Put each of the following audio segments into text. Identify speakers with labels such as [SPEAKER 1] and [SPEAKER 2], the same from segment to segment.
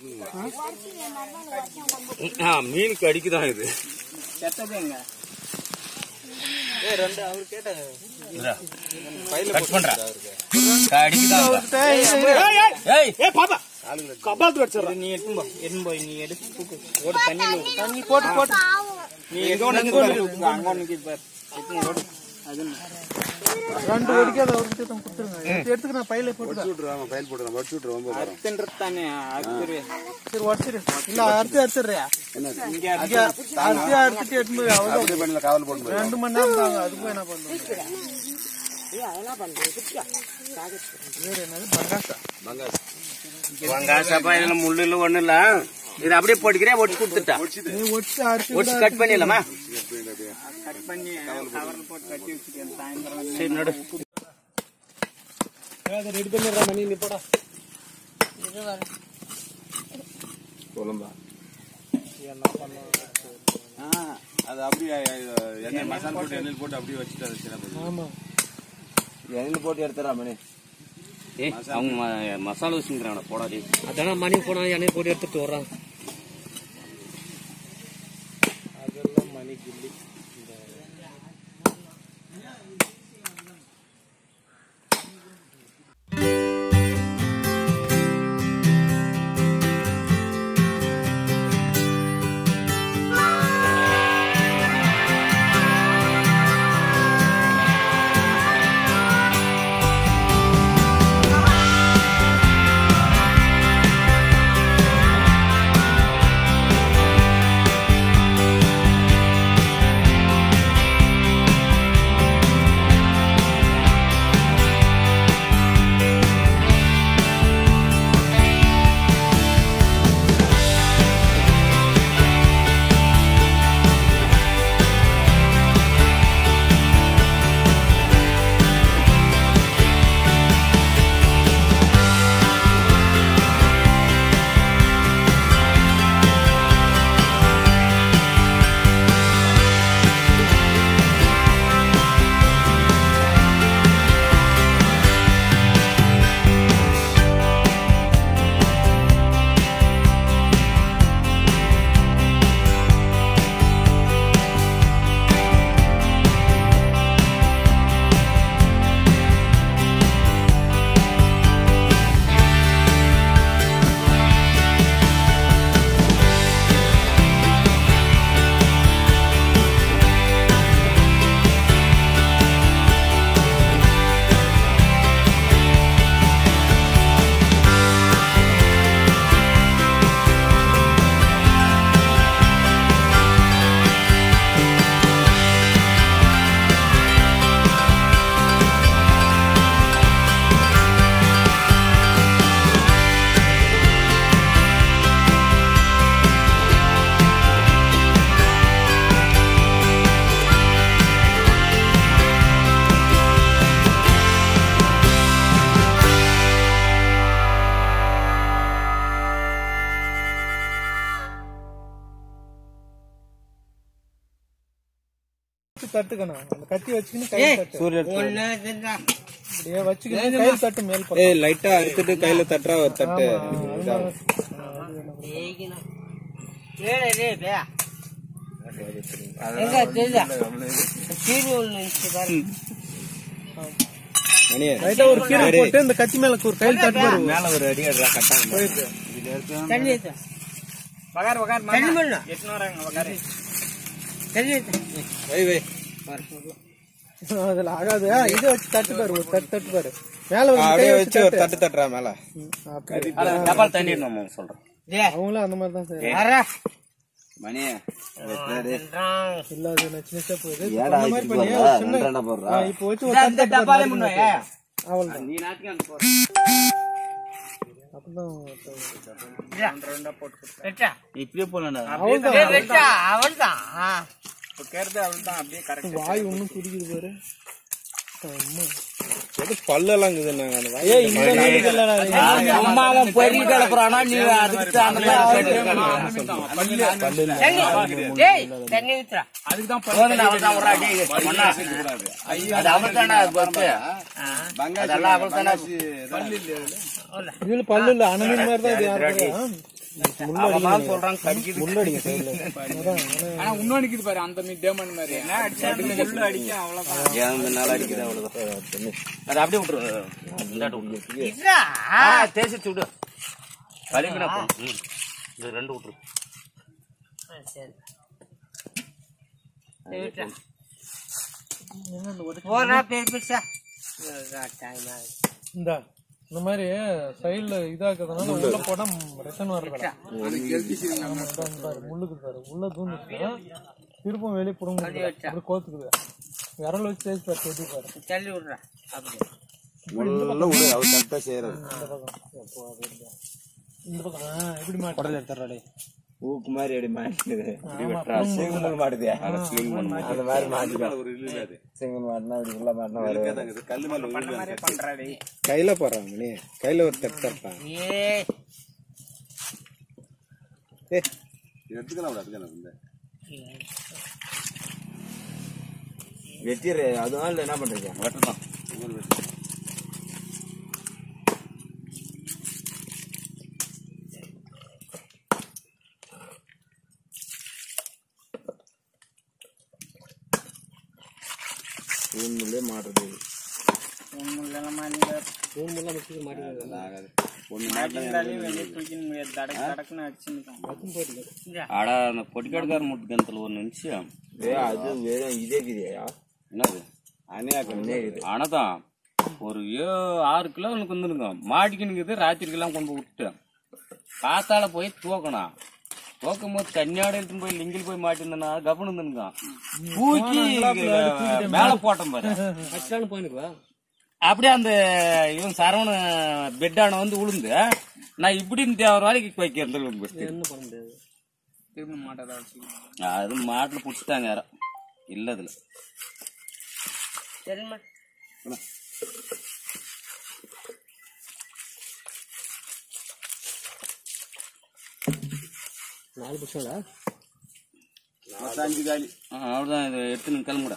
[SPEAKER 1] ஆ மீன் கடிக்குதான் இது
[SPEAKER 2] செத்ததுங்க
[SPEAKER 1] கட் பண்றேன் கடிக்குதான் ஏய்
[SPEAKER 2] நீ எடுத்து போ எடுத்து போய் நீ எடுத்து தூக்கு ஓடு தண்ணியில விடு. தண்ணி போட்டு போட்டு நீ எங்க ஒண்ணு இருக்கு அங்க ஒண்ணு இருக்கு பாரு எடுத்து ஓடு அது
[SPEAKER 3] ரெண்டு வடிக்கு அதை ஒரு நிமிஷம் கொடுத்துருங்க எடுத்து எடுத்துக்கு நான் பையில போட்டு
[SPEAKER 2] அறுத்துன்றது தானே அறுத்துரு
[SPEAKER 3] சரி உடச்சிரு இல்ல அறுத்து அறுத்துறியா
[SPEAKER 2] இங்க
[SPEAKER 3] இங்க அறுத்து அறுத்துட்டு எடுத்து போய் அவ்வளவு ரெண்டு மணி நேரம் தாங்க அதுக்கும் என்ன பண்ணுவோம் வேற என்னது பங்காசா
[SPEAKER 1] வங்காசப்பா இதுல முள்ளு இல்ல ஒண்ணு இல்ல இது அப்படியே போட்டுக்கிறேன் ஒட்டி கொடுத்துட்டா
[SPEAKER 3] நீ ஒடிச்சு அறுத்து
[SPEAKER 1] ஒட்டி கட் பண்ணிடலாமா
[SPEAKER 2] கட் பண்ணி கவர்ல போட்டு கட்டி வச்சுட்டு சாயந்தரம் வந்து
[SPEAKER 1] சரி நடு
[SPEAKER 3] ரெடி பண்ணிடுறா மணி நீ போடா
[SPEAKER 4] அது அப்படியே எண்ணெய் மசாலா போட்டு எண்ணெயில் போட்டு அப்படியே வச்சுட்டு அதை சின்ன பண்ணு.
[SPEAKER 3] ஆமா
[SPEAKER 4] எண்ணெயில் போட்டு எடுத்துறா மணி
[SPEAKER 1] ஏய் அவங்க ம- மசாலா வச்சுக்கிறாங்க போடாதே
[SPEAKER 3] அதான மணி போனா எண்ணெய் போட்டு எடுத்துட்டு வர்றான் தட்டுக்கணும் அந்த கத்தி வச்சுக்கின்னு கை தட்டு அப்படியே வச்சுக்கின்னு கை தட்டு மேல் பக்கம்
[SPEAKER 2] ஏய் லைட்டா அறுத்துட்டு கையில தட்டுறா ஒரு தட்டு மணி
[SPEAKER 3] லைட்டா ஒரு கீரை போட்டு இந்த கத்தி மேல ஒரு கையில் தட்டு பாரு
[SPEAKER 2] மேல ஒரு அடி அடிடா கட்டா
[SPEAKER 3] போயிருக்கு
[SPEAKER 2] வகார் வகார் தண்ணி பண்ணு எத்தனை வராங்க வகார் வை வை
[SPEAKER 3] அதுல ஆகாது இது வச்சு தட்டு பாரு ஒரு தட்டு தட்டு பாரு மேல ஒரு கை
[SPEAKER 2] அப்படியே
[SPEAKER 3] வச்சு
[SPEAKER 2] வச்சு ஒரு தட்டு தட்டுறா மேல
[SPEAKER 3] ம், அப்படி.
[SPEAKER 1] டபால் தண்ணி நம்ம சொல்றேன்
[SPEAKER 3] அவங்களும் அந்த மாதிரி தான் செய்யறாங்க
[SPEAKER 4] மணி
[SPEAKER 3] இல்ல அது நச்சு நச்சா போகுது இப்ப அந்த மாதிரி பண்ணி ஒரு சின்ன ஆ, இப்போ வச்சு ஒரு தட்டு தட்டு பாரு அவ்வளவுதான்
[SPEAKER 1] நீ நாட்டுக்கு அங்க போ
[SPEAKER 3] அப்பதான்
[SPEAKER 1] இப்படியே போலாம்
[SPEAKER 3] அவ்வளவுதான்
[SPEAKER 2] இப்போ கேறது அவ்வளவுதான் அப்படியே கரெக்ட்
[SPEAKER 3] வாய் ஒண்ணும் குடிக்குது பாரு அம்மா.
[SPEAKER 2] எது பல்லெல்லாம் இருக்குது நாங்க அந்த வாய்
[SPEAKER 3] ஏய் இந்த மீனுக்கு இல்லடா இது.
[SPEAKER 1] அம்மா அவன் பொறி கிளப்புறானா நீ அதுக்கு அந்த மாதிரி அவள்தான் ஒரு அடி மண்ணா. அது அவள் தானே அது பொறுப்பு அதெல்லாம் அவள் தானே
[SPEAKER 3] இதுல பல்லு இல்ல அணு மீன் மாதிரி தான் இது யாருக்கு
[SPEAKER 1] அவன் தான் சொல்றான் கடிக்குது
[SPEAKER 2] ஆனா இன்னும் அடிக்குது பாரு அந்த மீன் டேமன் மாதிரி என்ன அடிச்சா முள்ள அடிக்கும் அவ்வளவுதான்
[SPEAKER 1] ஏன் இந்த நாள் அடிக்குது அவ்வளவுதான் அது அப்படியே விட்டுரு இந்தாட்டு விட்டுரு ஆ, தேய்ச்சி விடு கழுவினா போதும். ம். இது ரெண்டு விட்டுரு
[SPEAKER 5] இந்த இந்த மாதிரி சைடுல இதாக்குறதுனால உள்ள போனா ரிட்டர்ன் வர்றதா முள்ளுக்கு பாரு உள்ள தூந்துச்சுன்னா திருப்பம் வெளியே புடுங்க அப்படி கோத்துக்குது விரல் வச்சு தேய்ச்சி பாரு தேடி பாரு
[SPEAKER 3] உள்ள விடு அவர் கரெக்டா செய்யறது
[SPEAKER 5] இந்த பக்கம் எப்போ அது இந்த- இந்த பக்கம் ஆ, எப்படி மாட்டேன் எடுத்துறாடே
[SPEAKER 3] ஊக்கு மாதிரி அடி மாட்டுது சிங்கிள் மாட்டுது அந்த மாதிரி மாட்டிக்கோ
[SPEAKER 4] ஒரு இல்ல அது
[SPEAKER 3] சிங்கிள் மாட்டினா இப்படி உள்ள மாட்டினா வரும்
[SPEAKER 4] அதாங்க, கல்லு மேல விழுந்து
[SPEAKER 2] பண்றாடி
[SPEAKER 6] கையில போடுறான் மணி கையில ஒரு தட்டு தட்டான்
[SPEAKER 4] எடுத்துக்கலாம் விட எடுத்துக்கலாம் இந்த
[SPEAKER 3] வெட்டிடு அதுவும் இல்லை என்ன பண்றீங்க
[SPEAKER 1] வெட்டலாம்
[SPEAKER 3] தூண்முள்ளே மாட்டுறது
[SPEAKER 1] ஆட அந்த பொட்டிக்காடுக்கார முட்டு கிணத்துல ஒரு நிமிஷம்
[SPEAKER 3] ஏ அது வெறும் இதே கிரியா
[SPEAKER 1] என்னது
[SPEAKER 3] அணையாக்கண்ணே இது
[SPEAKER 1] ஆனதான் ஒரு ஏ ஆறு கிலோ எனக்கு வந்துருங்க மாட்டிக்கினுக்குது ராத்திரிக்கெல்லாம் கொண்டு போய் விட்டு காத்தால போய் தூக்கணும் தூக்கும் போது கன்னியாடு எடுத்து போய் லிங்கில் போய் மாட்டிருந்தனா கவனம் இருந்துங்க தூக்கி மேல போட்டோம் பாரு அப்படியே அந்த இவன் சரவண பெட்டான வந்து விழுந்து நான் இப்படின்னு தேவை வரைக்கும் வைக்கிறேன்
[SPEAKER 2] திரும்ப மாட்டதா வச்சுக்கணும்
[SPEAKER 1] அது மாட்டுல புடிச்சிட்டாங்க யாரோ இல்ல அதுல
[SPEAKER 4] அஞ்சு காலி
[SPEAKER 1] ஆ, அவ்வளவுதான் இதை எடுத்து கிளம்புடா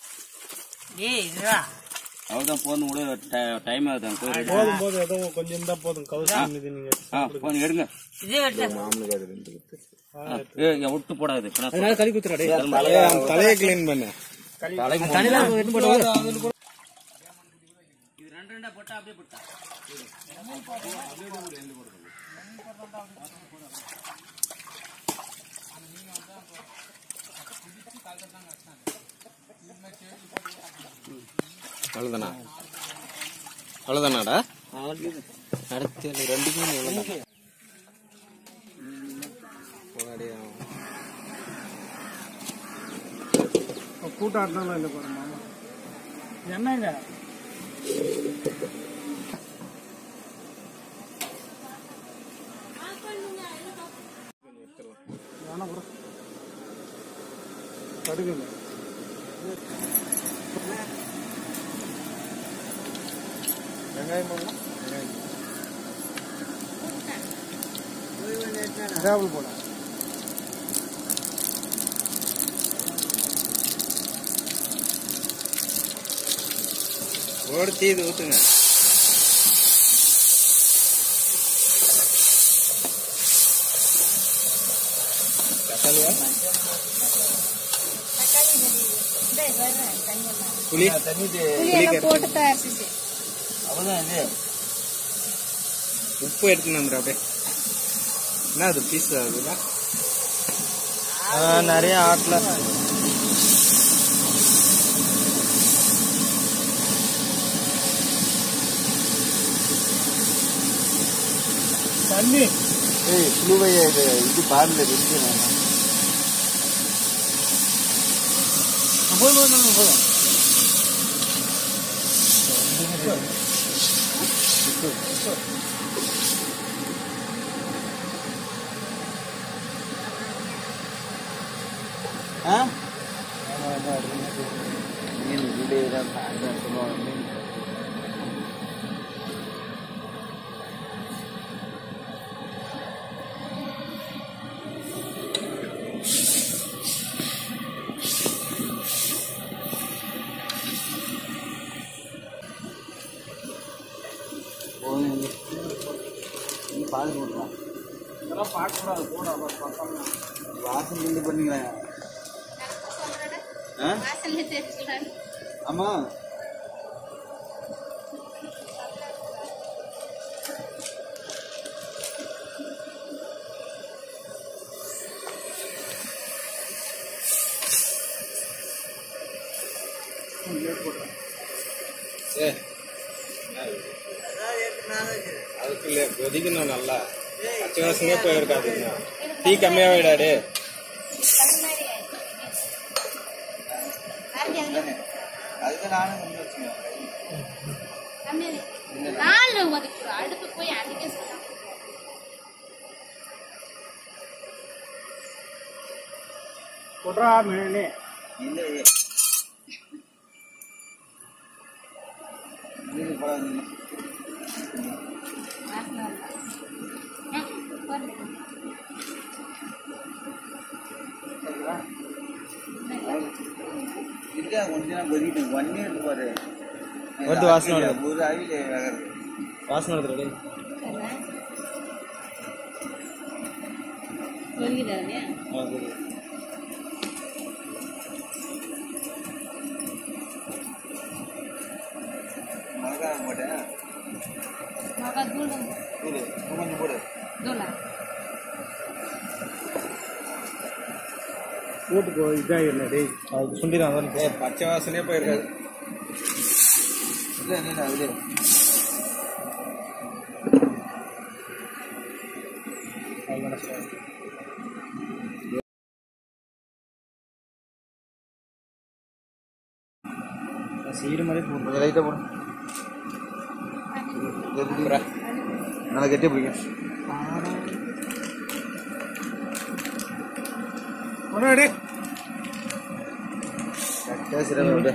[SPEAKER 1] அவ்வளவுதான் போதும் கூட டைம் ஆகுது அங்க போய் ready.
[SPEAKER 5] போதும் போதும் ஏதோ கொஞ்சம் இருந்தா போதும் கவுசி இது நீங்க
[SPEAKER 1] ஆ, போன் எடுங்க
[SPEAKER 3] மாமனுக்கு அது ரெண்டு குத்து
[SPEAKER 1] ஆ, ஏய், இங்க விட்டு போடாது இப்ப நான் சொல்றேன்.
[SPEAKER 6] தலையை கிளீன் பண்ணு
[SPEAKER 1] இது ரெண்டு ரெண்டா போட்டா அப்படியே போட்டா
[SPEAKER 6] அவ்வளவுதானா அவ்வளவுதானாடா
[SPEAKER 5] கூட்டாட்டம் இல்ல பாரு மாமா என்னங்க வேணாம் bro. தடுக்குங்க வெங்காயம் போடலாம் வெங்காயம் போட
[SPEAKER 6] ஓடு தீது ஊத்துங்க புளி
[SPEAKER 7] போட்டு தயாரிச்சு
[SPEAKER 1] அவ்வளவுதான் இது
[SPEAKER 6] உப்பு எடுத்துன்னு வந்துடு அப்படியே என்ன அது பீஸ் அதுல நிறைய ஆட்ல
[SPEAKER 5] தண்ணி
[SPEAKER 3] ஏய் புழுவைய இது இது பாருல இருக்கு
[SPEAKER 5] போதும் போதும் போதும்
[SPEAKER 3] மீன் வீடியோ தான் சொல்லுவாங்க
[SPEAKER 1] பால் போட்டுருவான்
[SPEAKER 3] வாசல் கிண்டு பண்ணிக்கிறேன் ஆ?
[SPEAKER 7] வாசல்ல தெரிஞ்சுக்கலாம்
[SPEAKER 3] ஆமா
[SPEAKER 6] அதுக்கு இல்ல கொதிக்கணும் நல்லா பச்சை வாசனையே போயிருக்காது டீ கம்மியா விடாடு
[SPEAKER 3] அதுக்கு நானும் கொண்டு வச்சுக்கேன்
[SPEAKER 7] நாலு ஒதுக்கு அடுப்பு போய் அன்னைக்கே சொல்லலாம்
[SPEAKER 2] ಕೊಟ್ರಾ ಮೇಣೆ
[SPEAKER 3] இல்லை நீங்க போடாதீங்க இல்ல கொஞ்ச நேரம் கொதிக்கிட்டு ஒன் இயர் பாரு
[SPEAKER 6] வருது வாசனை வருது.
[SPEAKER 3] ஒரு அவில வேகிறது
[SPEAKER 6] வாசனை வருது
[SPEAKER 7] சொல்லிடுறாங்க
[SPEAKER 3] மிளகா போட்டேன்
[SPEAKER 7] மகா தூள்
[SPEAKER 3] போடு கொஞ்சம் போடு
[SPEAKER 7] தூளா
[SPEAKER 2] போட்டுக்கோ இதாகிடல டேய்
[SPEAKER 6] அது சுண்டிதான் அதான் பச்சை வாசனையே போயிருக்காது
[SPEAKER 3] இல்ல இல்ல அதுல
[SPEAKER 6] சீடு மாதிரி போட்டு
[SPEAKER 3] கொஞ்சம் லைட்டா போடு இதை பிடி. நல்லா கெட்டியா பிடிக்கும்
[SPEAKER 2] கொண்டாடி
[SPEAKER 3] கரெக்டா சிறப்பு விடு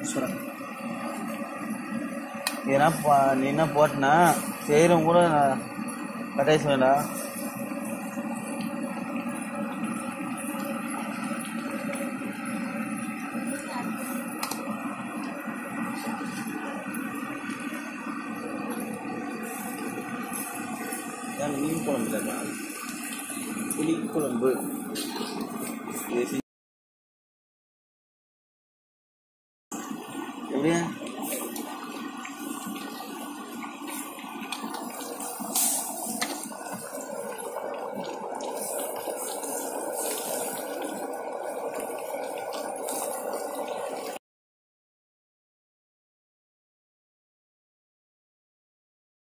[SPEAKER 3] ஏன்னா பா- நீ என்ன போட்டனா செய்யறவங்க கூட கட்டாய சொல்லடா
[SPEAKER 6] மீன் குழம்பு
[SPEAKER 3] புளி குழம்பு